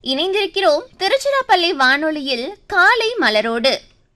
இணைந்திருக்கிறோம் திருச்சிராப்பள்ளி வானொலியில் காலை மலரோடு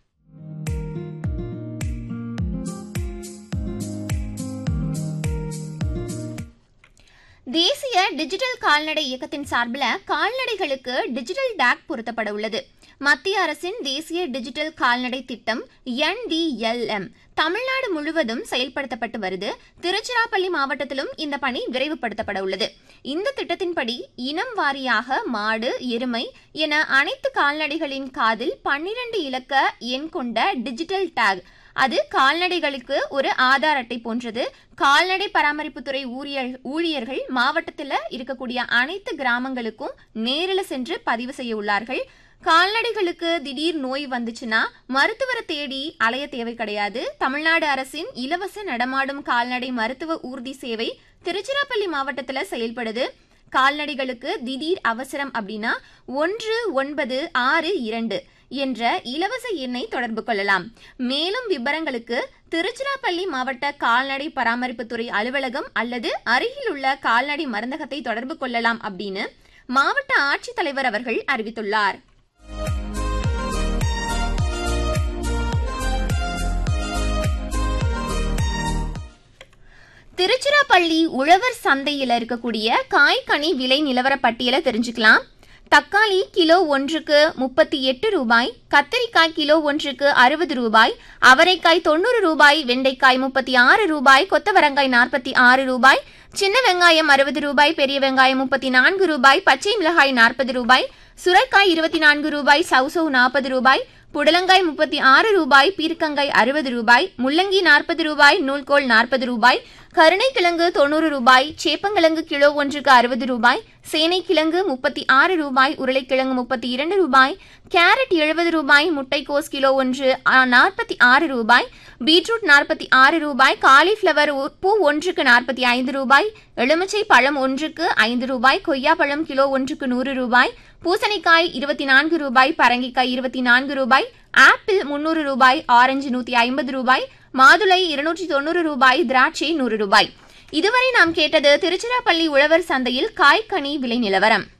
தேசிய டிஜிட்டல் கால்நடை இயக்கத்தின் சார்பில் கால்நடைகளுக்கு டிஜிட்டல் டேக் பொருத்தப்பட உள்ளது மத்திய அரசின் தேசிய டிஜிட்டல் கால்நடை திட்டம் என்டிஎல்எம் தமிழ்நாடு முழுவதும் செயல்படுத்தப்பட்டு வருது திருச்சிராப்பள்ளி மாவட்டத்திலும் இந்த பணி விரைவுபடுத்தப்பட உள்ளது இந்த திட்டத்தின்படி இனம் வாரியாக மாடு எருமை என அனைத்து கால்நடைகளின் காதில் பன்னிரண்டு இலக்க எண் கொண்ட டிஜிட்டல் டேக் அது கால்நடைகளுக்கு ஒரு ஆதார் அட்டை போன்றது கால்நடை பராமரிப்புத்துறை ஊழியர் ஊழியர்கள் மாவட்டத்தில் இருக்கக்கூடிய அனைத்து கிராமங்களுக்கும் நேரில் சென்று பதிவு செய்ய உள்ளார்கள் கால்நடைகளுக்கு திடீர் நோய் வந்துச்சுன்னா மருத்துவரை தேடி அலைய தேவை கிடையாது தமிழ்நாடு அரசின் இலவச நடமாடும் கால்நடை மருத்துவ ஊர்தி சேவை திருச்சிராப்பள்ளி மாவட்டத்தில் செயல்படுது கால்நடைகளுக்கு திடீர் அவசரம் அப்படின்னா ஒன்று ஒன்பது ஆறு இரண்டு என்ற இலவச எண்ணை தொடர்பு கொள்ளலாம் மேலும் விவரங்களுக்கு திருச்சிராப்பள்ளி மாவட்ட கால்நடை பராமரிப்புத்துறை அலுவலகம் அல்லது அருகில் உள்ள கால்நடை மருந்தகத்தை தொடர்பு கொள்ளலாம் அப்படின்னு மாவட்ட ஆட்சித்தலைவர் அவர்கள் அறிவித்துள்ளார் திருச்சிராப்பள்ளி உழவர் சந்தையில் இருக்கக்கூடிய காய்கனி விலை நிலவர பட்டியலை தெரிஞ்சுக்கலாம் தக்காளி கிலோ ஒன்றுக்கு முப்பத்தி எட்டு ரூபாய் கத்திரிக்காய் கிலோ ஒன்றுக்கு அறுபது ரூபாய் அவரைக்காய் தொண்ணூறு ரூபாய் வெண்டைக்காய் முப்பத்தி ஆறு ரூபாய் கொத்தவரங்காய் நாற்பத்தி ஆறு ரூபாய் சின்ன வெங்காயம் அறுபது ரூபாய் பெரிய வெங்காயம் முப்பத்தி நான்கு ரூபாய் பச்சை மிளகாய் நாற்பது ரூபாய் சுரைக்காய் இருபத்தி நான்கு ரூபாய் சவுசவு நாற்பது ரூபாய் புடலங்காய் முப்பத்தி ஆறு ரூபாய் பீர்க்கங்காய் அறுபது ரூபாய் முள்ளங்கி நாற்பது ரூபாய் நூல்கோல் நாற்பது ரூபாய் கருணைக்கிழங்கு தொண்ணூறு ரூபாய் சேப்பங்கிழங்கு கிலோ ஒன்றுக்கு அறுபது ரூபாய் சேனைக்கிழங்கு முப்பத்தி ஆறு ரூபாய் உருளைக்கிழங்கு முப்பத்தி இரண்டு ரூபாய் கேரட் எழுபது ரூபாய் முட்டைக்கோஸ் கிலோ ஒன்று நாற்பத்தி ஆறு ரூபாய் பீட்ரூட் நாற்பத்தி ஆறு ரூபாய் காலிஃப்ளவர் பூ ஒன்றுக்கு நாற்பத்தி ஐந்து ரூபாய் எலுமிச்சை பழம் ஒன்றுக்கு ஐந்து ரூபாய் கொய்யாப்பழம் கிலோ ஒன்றுக்கு நூறு ரூபாய் பூசணிக்காய் இருபத்தி நான்கு ரூபாய் பரங்கிக்காய் இருபத்தி நான்கு ரூபாய் ஆப்பிள் முன்னூறு ரூபாய் ஆரஞ்சு நூற்றி ஐம்பது ரூபாய் மாதுளை இருநூற்றி தொண்ணூறு ரூபாய் திராட்சை நூறு ரூபாய் இதுவரை நாம் கேட்டது திருச்சிராப்பள்ளி உழவர் சந்தையில் காய்கனி விலை நிலவரம்